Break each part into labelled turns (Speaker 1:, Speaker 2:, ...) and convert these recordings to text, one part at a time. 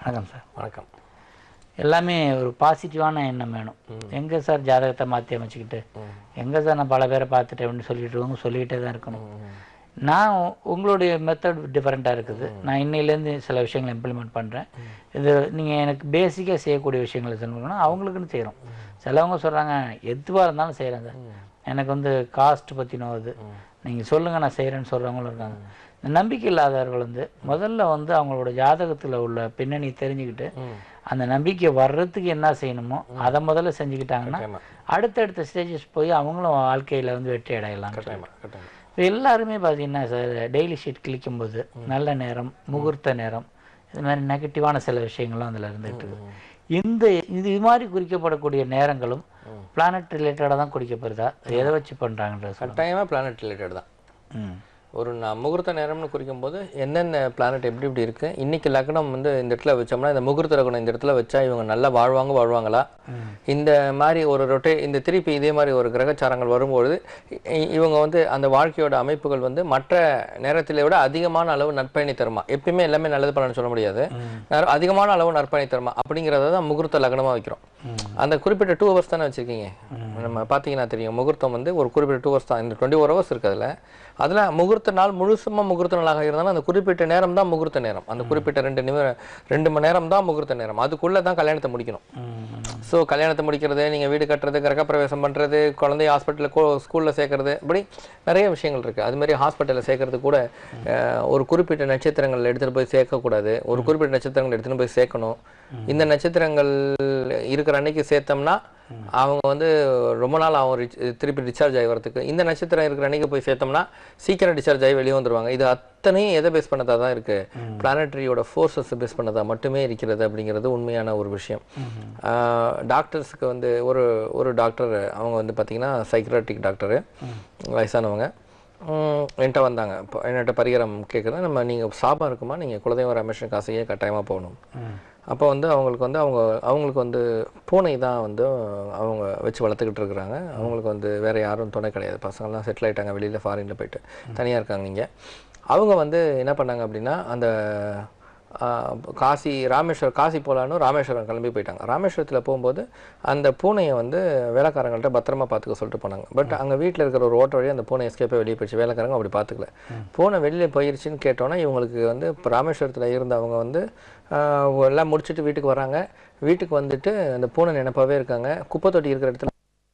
Speaker 1: வணக்கம் சார்
Speaker 2: வணக்கம்
Speaker 1: எல்லாமே ஒரு பாசிட்டிவான எண்ணம் வேணும் எங்கே சார் ஜாதகத்தை மாற்றி அமைச்சுக்கிட்டு எங்கே சார் நான் பல பேரை பார்த்துட்டேன் அப்படின்னு சொல்லிட்டு இருக்கவங்க சொல்லிக்கிட்டே தான் இருக்கணும் நான் உ- உங்களுடைய மெத்தட் டிஃப்ரெண்ட்டாக இருக்குது நான் இன்னையிலேருந்து சில விஷயங்களை இம்ப்ளிமெண்ட் பண்ணுறேன் இது நீங்கள் எனக்கு பேசிக்காக செய்யக்கூடிய விஷயங்களை சொல்லணும்னா அவங்களுக்குன்னு செய்கிறோம் சிலவங்க சொல்கிறாங்க எதுவாக இருந்தாலும் செய்கிறேன் சார் எனக்கு வந்து காஸ்ட் பற்றினோ இது நீங்கள் சொல்லுங்கள் நான் செய்கிறேன்னு சொல்கிறவங்களும் இருக்காங்க இந்த நம்பிக்கை இல்லாதவர்கள் வந்து முதல்ல வந்து அவங்களோட ஜாதகத்தில் உள்ள பின்னணி தெரிஞ்சுக்கிட்டு அந்த நம்பிக்கை வர்றதுக்கு என்ன செய்யணுமோ அதை முதல்ல செஞ்சுக்கிட்டாங்கன்னா
Speaker 2: கட்டாயமா
Speaker 1: அடுத்தடுத்த ஸ்டேஜஸ் போய் அவங்களும் வாழ்க்கையில் வந்து வெற்றி அடையலாம்
Speaker 2: கட்டாயமா கட்டாயமா
Speaker 1: இப்போ எல்லாருமே பார்த்தீங்கன்னா சார் டெய்லி ஷீட் கிளிக்கும்போது நல்ல நேரம் முகூர்த்த நேரம் இது மாதிரி நெகட்டிவான சில விஷயங்கள்லாம் அதில் இருந்துகிட்டு இருக்குது இந்த இது இது மாதிரி குறிக்கப்படக்கூடிய நேரங்களும் பிளானட் ரிலேட்டடாக தான் குறிக்கப்படுதா அது எதை வச்சு பண்ணுறாங்கன்றது சொல்லுங்க
Speaker 2: கட்டாயமா பிளானட் ரிலேட்டட் தான்
Speaker 1: ம்
Speaker 2: ஒரு நான் முகூர்த்த நேரம்னு குறிக்கும் போது என்னென்ன பிளானட் எப்படி இப்படி இருக்கு இன்னைக்கு லக்னம் வந்து இந்த இடத்துல வச்சோம்னா இந்த முகூர்த்த லக்னம் இந்த இடத்துல வச்சா இவங்க நல்லா வாழ்வாங்க வாழ்வாங்களா இந்த மாதிரி ஒரு ரொட்டே இந்த திருப்பி இதே மாதிரி ஒரு கிரகச்சாரங்கள் வரும்பொழுது இ- இவங்க வந்து அந்த வாழ்க்கையோட அமைப்புகள் வந்து மற்ற நேரத்திலே விட அதிகமான அளவு நற்பயணி தருமா எப்பயுமே எல்லாமே நல்லது பண்ணணும்னு சொல்ல முடியாது நற- அதிகமான அளவு நற்பயணி தருமா அப்படிங்கிறத தான் முகூர்த்த லக்னமா வைக்கிறோம் அந்த குறிப்பிட்ட டூ ஹவர்ஸ் தானே வச்சிருக்கீங்க நம்ம பார்த்தீங்கன்னா தெரியும் முகூர்த்தம் வந்து ஒரு குறிப்பிட்ட டூ ஹவர்ஸ் தான் இந்த டுவெண்ட்டி ஃபோர் ஹவர்ஸ் இருக்கு அதில் அதில் முகூர்த்த நாள் முழுசுமா முகூர்த்த நாளாக இருந்தாலும் அந்த குறிப்பிட்ட நேரம் தான் முகூர்த்த நேரம் அந்த குறிப்பிட்ட ரெண்டு நிமி ரெண்டு மணி நேரம் தான் முகூர்த்த நேரம் அதுக்குள்ளே தான் கல்யாணத்தை முடிக்கணும் ஸோ கல்யாணத்தை முடிக்கிறது நீங்கள் வீடு கட்டுறது கிரகப்பிரவேசம் பண்ணுறது குழந்தைய ஹாஸ்பிட்டலில் ஸ்கூலில் சேர்க்கறது இப்படி நிறைய விஷயங்கள் இருக்குது அது மாதிரி ஹாஸ்பிட்டலில் சேர்க்கறது கூட அஹ், ஒரு குறிப்பிட்ட நட்சத்திரங்கள் எடுத்துகிட்டு போய் சேர்க்கக்கூடாது ஒரு குறிப்பிட்ட நட்சத்திரங்கள் எடுத்துகிட்டு போய் சேர்க்கணும் இந்த நட்சத்திரங்கள் இருக்கிற அன்னைக்கு சேர்த்தோம்னா அவங்க வந்து ரொம்ப நாள் ஆகும் ரிச்- திருப்பி டிஸ்சார்ஜ் ஆகி வரதுக்கு இந்த நட்சத்திரம் இருக்கிற அன்னைக்கு போய் சேர்த்தோம்னா சீக்கிரம் டிஸ்சார்ஜ் ஆகி வெளியே வந்துருவாங்க இது அத்தனையும் எதை பேஸ் பண்ணதா தான் இருக்கு பிளானட்டரியோட ஃபோர்ஸஸ் பேஸ் பண்ணதா மட்டுமே இருக்கிறது அப்படிங்கிறது உண்மையான ஒரு விஷயம் டாக்டர்ஸுக்கு வந்து ஒரு ஒரு டாக்டர் அவங்க வந்து பார்த்தீங்கன்னா சைக்ராட்டிக் டாக்டரு வயசானவங்க உம், என்கிட்ட வந்தாங்க இப்போ என்கிட்ட பரிகாரம் கேட்குறேன் நம்ம நீங்கள் சாபம் இருக்குமா நீங்கள் குலதெய்வ ரமேஷன் காசையே கட்டாயமாக போகணும் அப்போ வந்து அவங்களுக்கு வந்து அவங்க அவங்களுக்கு வந்து பூனை தான் வந்து அவங்க வச்சு வளர்த்துக்கிட்டு இருக்கிறாங்க அவங்களுக்கு வந்து வேற யாரும் துணை கிடையாது பசங்கள்லாம் செட்டில் ஆயிட்டாங்க வெளியில் ஃபாரினில் போயிட்டு தனியாக இருக்காங்க இங்கே அவங்க வந்து என்ன பண்ணாங்க அப்படின்னா அந்த ஆஹ், காசி ராமேஸ்வரம் காசி போகலான்னு ராமேஸ்வரம் கிளம்பி போயிட்டாங்க ராமேஸ்வரத்தில் போகும்போது அந்த பூனையை வந்து வேலைக்காரங்கள்ட்ட பத்திரமா பார்த்துக்க சொல்லிட்டு போனாங்க பட் அங்கே வீட்டில் இருக்கிற ஒரு ஓட்ட வழி அந்த பூனை எஸ்கேப்பே வெளியே போயிடுச்சு வேலைக்காரங்க அப்படி பார்த்துக்கல பூனை வெளியில் போயிருச்சுன்னு கேட்டோன்னா இவங்களுக்கு வந்து இப்போ ராமேஸ்வரத்தில் இருந்தவங்க வந்து ஆஹ், எல்லாம் முடிச்சுட்டு வீட்டுக்கு வராங்க வீட்டுக்கு வந்துட்டு அந்த பூனை நினைப்பாவே இருக்காங்க குப்பை தொட்டி இருக்கிற இடத்துல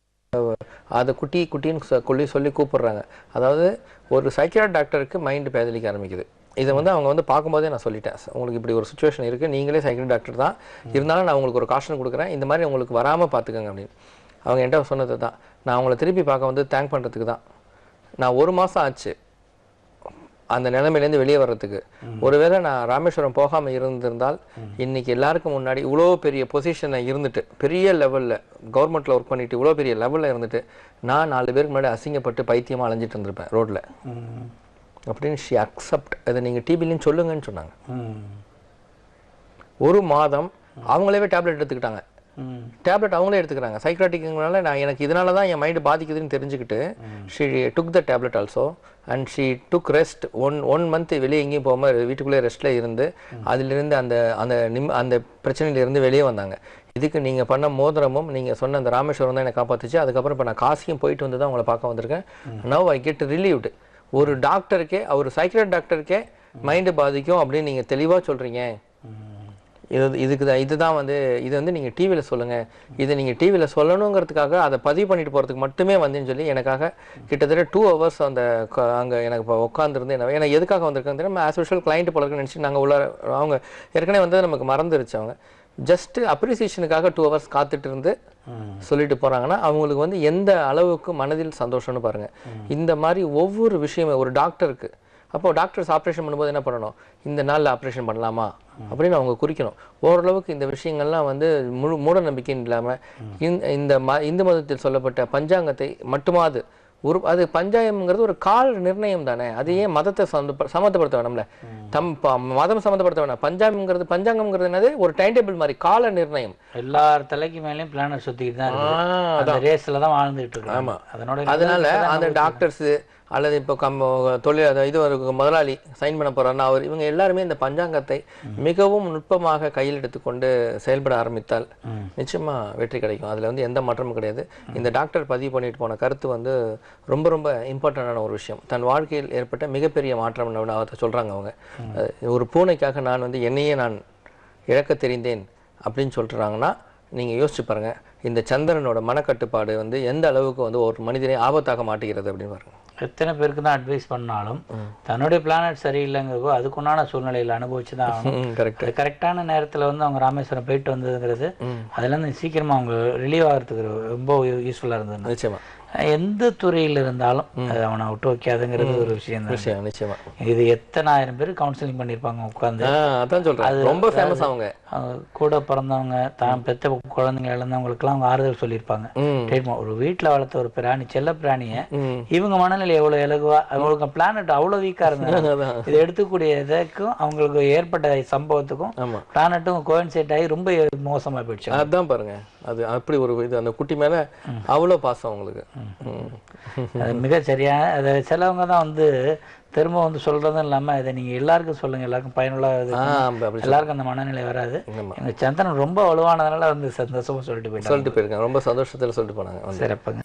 Speaker 2: அதை குட்டி குட்டின்னு சொ- சொல்லி சொல்லி கூப்பிடுறாங்க அதாவது ஒரு சைக்கியாட் டாக்டருக்கு மைண்டு பேதலிக்க ஆரம்பிக்குது இதை வந்து அவங்க வந்து பார்க்கும்போதே நான் சொல்லிட்டேன் உங்களுக்கு இப்படி ஒரு சுச்சுவேஷன் இருக்குது நீங்களே சைக்கிள் டாக்டர் தான் இருந்தாலும் நான் உங்களுக்கு ஒரு காஷன் கொடுக்குறேன் இந்த மாதிரி உங்களுக்கு வராமல் பார்த்துக்கங்க அப்படின்னு அவங்க என்கிட்ட சொன்னது தான் நான் அவங்கள திருப்பி பார்க்க வந்து தேங்க் பண்ணுறதுக்கு தான் நான் ஒரு மாதம் ஆச்சு அந்த நிலைமையிலேருந்து வெளியே வர்றதுக்கு ஒருவேளை நான் ராமேஸ்வரம் போகாமல் இருந்திருந்தால் இன்னைக்கு எல்லாருக்கும் முன்னாடி இவ்வளோ பெரிய பொசிஷனில் இருந்துட்டு பெரிய லெவலில் கவர்மெண்ட்டில் ஒர்க் பண்ணிட்டு இவ்வளோ பெரிய லெவலில் இருந்துட்டு நான் நாலு பேருக்கு முன்னாடி அசிங்கப்பட்டு பைத்தியமாக அலைஞ்சிட்டு இருந்திருப்பேன் ரோட்டில் அப்படின்னு ஷி அக்செப்ட் அதை நீங்கள் டிபிலையும் சொல்லுங்கன்னு சொன்னாங்க ஒரு மாதம் அவங்களே டேப்லெட் எடுத்துக்கிட்டாங்க டேப்லெட் அவங்களே எடுத்துக்கிறாங்க சைக்ராட்டிக்னால நான் எனக்கு இதனால தான் என் மைண்டு பாதிக்குதுன்னு தெரிஞ்சுக்கிட்டு she took the tablet also and she took rest one one month வெளியே எங்கேயும் போகாமல் வீட்டுக்குள்ளே ரெஸ்ட்டில் இருந்து அதிலிருந்து அந்த அந்த நிம் அந்த பிரச்சனையிலிருந்து வெளியே வந்தாங்க இதுக்கு நீங்கள் பண்ண மோதிரமும் நீங்கள் சொன்ன அந்த ராமேஸ்வரம் தான் என்னை காப்பாத்துச்சு அதுக்கப்புறம் இப்போ நான் காசியும் போயிட்டு வந்து தான் உங்களை பார்க்க வந்திருக்கேன் நவ் ஐ கெட் ரிலீவ்டு ஒரு டாக்டருக்கே ஒரு சைக்ரட் டாக்டருக்கே மைண்டு பாதிக்கும் அப்படின்னு நீங்கள் தெளிவாக சொல்கிறீங்க இது இதுக்கு தான் இதுதான் வந்து இது வந்து நீங்கள் டிவியில் சொல்லுங்கள் இதை நீங்கள் டிவியில் சொல்லணுங்கிறதுக்காக அதை பதிவு பண்ணிட்டு போகிறதுக்கு மட்டுமே வந்தேன்னு சொல்லி எனக்காக கிட்டத்தட்ட டூ ஹவர்ஸ் அந்த அங்கே எனக்கு இப்போ உட்காந்துருந்து என்ன ஏன்னா எதுக்காக வந்திருக்காங்க தெரியும் ஆஸ் யூஷுவல் கிளைண்ட் போல இருக்குன்னு நினச்சி நாங்கள் உள்ள அவங்க ஏற்கனவே வந்து நமக்கு மறந்துருச்சு அவங்க ஜஸ்ட் அப்ரிசியேஷனுக்காக டூ ஹவர்ஸ் காத்துட்டு இருந்து சொல்லிட்டு போறாங்கன்னா அவங்களுக்கு வந்து எந்த அளவுக்கு மனதில் சந்தோஷம்னு பாருங்க இந்த மாதிரி ஒவ்வொரு விஷயமே ஒரு டாக்டருக்கு அப்போ டாக்டர்ஸ் ஆப்ரேஷன் பண்ணும்போது என்ன பண்ணணும் இந்த நாளில் ஆப்ரேஷன் பண்ணலாமா அப்படின்னு அவங்க குறிக்கணும் ஓரளவுக்கு இந்த விஷயங்கள்லாம் வந்து முழு மூட நம்பிக்கைன்னு இல்லாமல் இந்த ம இந்து மதத்தில் சொல்லப்பட்ட பஞ்சாங்கத்தை மட்டுமாது ஒரு அது பஞ்சாயம்ங்கிறது ஒரு கால நிர்ணயம் தானே அது ஏன் மதத்தை சம்மந்த சம்மந்தப்படுத்த வேணும்ல தம் ப- மதம் சம்மந்தப்படுத்த வேணாம் பஞ்சாயம்ங்கிறது பஞ்சாங்கம்ங்கிறது என்னது ஒரு டைம் டேபிள் மாதிரி கால நிர்ணயம்
Speaker 1: எல்லார் தலைக்கு மேலேயும் பிளானர் சுத்திக்கிட்டு தான் இருக்குது அந்த ரேஸ்ல தான் வாழ்ந்துட்டு இருக்கோம்
Speaker 2: ஆமா.
Speaker 1: அதனோட
Speaker 2: அதனால அந்த டாக்டர்ஸ் அல்லது இப்போ கம் தொழில் அது இது ஒரு முதலாளி சைன் பண்ண போறாருன்னா அவர் இவங்க எல்லாருமே இந்த பஞ்சாங்கத்தை மிகவும் நுட்பமாக கையில் எடுத்துக்கொண்டு செயல்பட ஆரம்பித்தால் நிச்சயமா வெற்றி கிடைக்கும் அதுல வந்து எந்த மாற்றமும் கிடையாது இந்த டாக்டர் பதிவு பண்ணிட்டு போன கருத்து வந்து ரொம்ப ரொம்ப இம்பார்ட்டண்டான ஒரு விஷயம் தன் வாழ்க்கையில் ஏற்பட்ட மிகப்பெரிய மாற்றம் அதை சொல்றாங்க அவங்க அஹ் ஒரு பூனைக்காக நான் வந்து என்னையே நான் இழக்க தெரிந்தேன் அப்படின்னு சொல்றாங்கன்னா நீங்க யோசிச்சு பாருங்க இந்த சந்திரனோட மனக்கட்டுப்பாடு வந்து எந்த அளவுக்கு வந்து ஒரு மனிதனை ஆபத்தாக மாட்டுகிறது அப்படின்னு பாருங்க
Speaker 1: எத்தனை பேருக்கு தான் அட்வைஸ் பண்ணாலும் தன்னுடைய பிளானட் சரியில்லைங்கிறப்போ அதுக்குண்டான சூழ்நிலையில் அனுபவிச்சு தான் ஆகணும்
Speaker 2: கரெக்ட்
Speaker 1: அது கரெக்டான நேரத்தில் வந்து அவங்க ராமேஸ்வரம் போயிட்டு வந்ததுங்கிறது அதுலேருந்து சீக்கிரமாக அவங்க ரிலீவ் ஆகிறதுக்கு ரொம்ப யூஸ்ஃபுல்லாக இருந்தது
Speaker 2: நிச்சயமா
Speaker 1: எந்த துறையில் இருந்தாலும் அது அவனை விட்டு வைக்காதுங்கிறது ஒரு விஷயம் தான்
Speaker 2: நிச்சயம் நிச்சயமா
Speaker 1: இது எத்தனை ஆயிரம் பேர் கவுன்சிலிங் பண்ணியிருப்பாங்க உட்காந்து
Speaker 2: ஆ, அதான் சொல்றேன் ரொம்ப ஃபேமஸ் அவங்க
Speaker 1: கூட பிறந்தவங்க தான் பெத்த குழந்தைங்க இழந்தவங்களுக்குலாம் அவங்க ஆறுதல் சொல்லியிருப்பாங்க
Speaker 2: ம்
Speaker 1: ட்ரீட்மெண்ட் ஒரு வீட்டில் வளர்த்த ஒரு பிராணி செல்ல பிராணியை
Speaker 2: ம்
Speaker 1: இவங்க மனநிலை எவ்வளோ இலகுவா அவங்களுக்கு பிளானட் அவ்வளோ வீக்காக இருந்தாங்க
Speaker 2: அதான்
Speaker 1: இது எடுத்துக்கூடிய இதுக்கும் அவங்களுக்கு ஏற்பட்ட சம்பவத்துக்கும்
Speaker 2: ஆமா
Speaker 1: பிளானட்டும் கோயின்சைட் ஆகி ரொம்ப மோசமா போயிடுச்சு
Speaker 2: அதான் பாருங்க அது அப்படி ஒரு இது அந்த குட்டி மேல அவ்வளோ பாசம் அவங்களுக்கு ம்.
Speaker 1: அது மிக சரியா அது சிலவங்க தான் வந்து திரும்ப வந்து சொல்றதும் இல்லாம இதை நீங்க எல்லாருக்கும் சொல்லுங்க எல்லாருக்கும் பயனுள்ள
Speaker 2: ஆ அப்படி
Speaker 1: எல்லாருக்கும் அந்த மனநிலை வராது
Speaker 2: ஆமா.
Speaker 1: எங்க சந்திரன் ரொம்ப வலுவானதுனால வந்து சந்தோஷமா சொல்லிட்டு போயிட்டாங்க
Speaker 2: சொல்லிட்டு போயிருக்காங்க ரொம்ப சந்தோஷத்துல சொல்லிட்டு போனாங்க வந்து
Speaker 1: சிறப்புங்க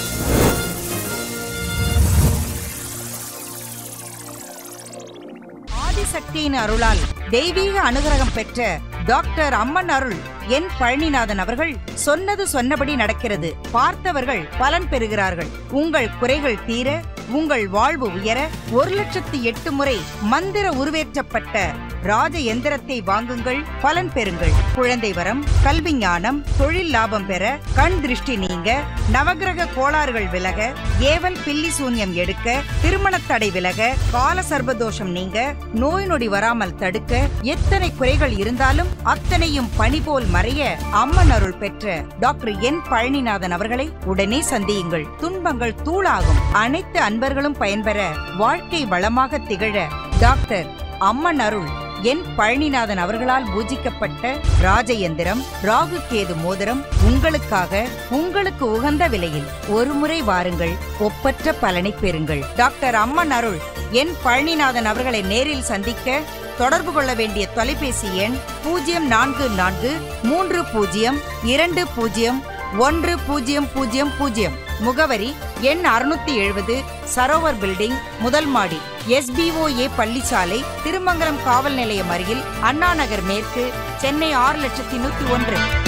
Speaker 3: ஆதிசக்தியின் அருளால் தெய்வீக அனுகிரகம் பெற்ற டாக்டர் அம்மன் அருள் என் பழனிநாதன் அவர்கள் சொன்னது சொன்னபடி நடக்கிறது பார்த்தவர்கள் பலன் பெறுகிறார்கள் உங்கள் குறைகள் தீர உங்கள் வாழ்வு உயர ஒரு லட்சத்து எட்டு முறை மந்திர உருவேற்றப்பட்ட ராஜ எந்திரத்தை வாங்குங்கள் பலன் பெறுங்கள் குழந்தை வரம் கல்வி ஞானம் தொழில் லாபம் பெற கண் திருஷ்டி நீங்க நவகிரக கோளாறுகள் விலக ஏவல் பில்லி சூன்யம் எடுக்க திருமணத் தடை விலக கால சர்பதோஷம் நீங்க நோய் நொடி வராமல் தடுக்க எத்தனை குறைகள் இருந்தாலும் அத்தனையும் பனி போல் மறைய அம்மன் அருள் பெற்ற டாக்டர் என் பழனிநாதன் அவர்களை உடனே சந்தியுங்கள் துன்பங்கள் தூளாகும் அனைத்து அன்பர்களும் பயன்பெற வாழ்க்கை வளமாக திகழ டாக்டர் அம்மன் அருள் என் பழனிநாதன் அவர்களால் பூஜிக்கப்பட்ட ராஜ எந்திரம் ராகு கேது மோதிரம் உங்களுக்காக உங்களுக்கு உகந்த விலையில் ஒருமுறை வாருங்கள் ஒப்பற்ற பலனை பெறுங்கள் டாக்டர் அம்மன் அருள் என் பழனிநாதன் அவர்களை நேரில் சந்திக்க தொடர்பு கொள்ள வேண்டிய தொலைபேசி எண் பூஜ்ஜியம் நான்கு நான்கு மூன்று பூஜ்ஜியம் இரண்டு பூஜ்ஜியம் ஒன்று பூஜ்ஜியம் பூஜ்ஜியம் பூஜ்ஜியம் முகவரி எண் அறுநூத்தி எழுபது சரோவர் பில்டிங் முதல் மாடி எஸ்பிஓஏ பள்ளிச்சாலை திருமங்கலம் காவல் நிலையம் அருகில் அண்ணா நகர் மேற்கு சென்னை ஆறு லட்சத்தி நூத்தி ஒன்று